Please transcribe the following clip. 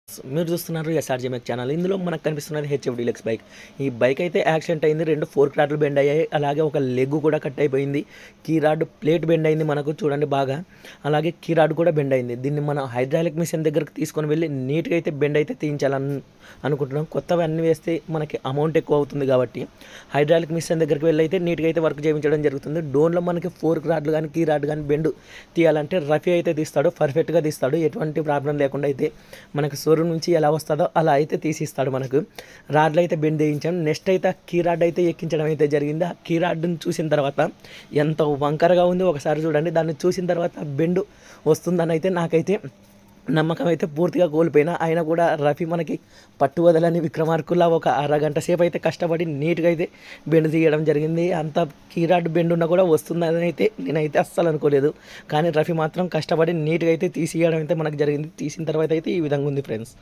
మీరు చూస్తున్నారు ఎస్ఆర్జీఎంఎక్ ఛానల్ ఇందులో మనకు కనిపిస్తున్నది హెచ్ఎఫ్ డీలక్స్ బైక్ ఈ బైక్ అయితే యాక్సిడెంట్ అయింది రెండు ఫోర్ రాడ్లు బెండ్ అయ్యాయి అలాగే ఒక లెగ్ కూడా కట్ అయిపోయింది కీ రాడ్ ప్లేట్ బెండ్ అయింది మనకు చూడండి బాగా అలాగే కీ రాడ్ కూడా బెండ్ అయింది దీన్ని మనం హైడ్రాలిక్ మిషన్ దగ్గరకు తీసుకొని వెళ్ళి నీట్గా అయితే బెండ్ అయితే తీయించాలని అనుకుంటున్నాం కొత్తవి అన్నీ వేస్తే మనకి అమౌంట్ ఎక్కువ అవుతుంది కాబట్టి హైడ్రాలిక్ మిషన్ దగ్గరికి వెళ్ళి అయితే నీట్గా అయితే వర్క్ చేయించడం జరుగుతుంది డోన్లో మనకి ఫోర్ రాడ్లు కానీ కీ రాడ్ కానీ బెండ్ తీయాలంటే రఫీ అయితే తీస్తాడు పర్ఫెక్ట్గా తీస్తాడు ఎటువంటి ప్రాబ్లం లేకుండా అయితే మనకు షోరూమ్ నుంచి ఎలా వస్తుందో అలా అయితే తీసిస్తాడు మనకు రాడ్లు అయితే బెండ్ వేయించాం నెక్స్ట్ అయితే ఆ కీ రాడ్ అయితే ఎక్కించడం అయితే జరిగింది ఆ కీ రాడ్ని చూసిన తర్వాత ఎంత వంకరగా ఉంది ఒకసారి చూడండి దాన్ని చూసిన తర్వాత బెండ్ వస్తుందని అయితే నాకైతే నమ్మకం అయితే పూర్తిగా కోల్పోయినా అయినా కూడా రఫీ మనకి పట్టు వదలని విక్రమార్కుల్లా ఒక అరగంట సేపు అయితే కష్టపడి నీట్గా అయితే బెండ్ తీయడం జరిగింది అంత కీరాడ్ బెండ్ ఉన్నా కూడా వస్తుందని అయితే నేనైతే అస్సలు అనుకోలేదు కానీ రఫీ మాత్రం కష్టపడి నీట్గా అయితే తీసియడం అయితే మనకు జరిగింది తీసిన తర్వాత అయితే ఈ విధంగా ఉంది ఫ్రెండ్స్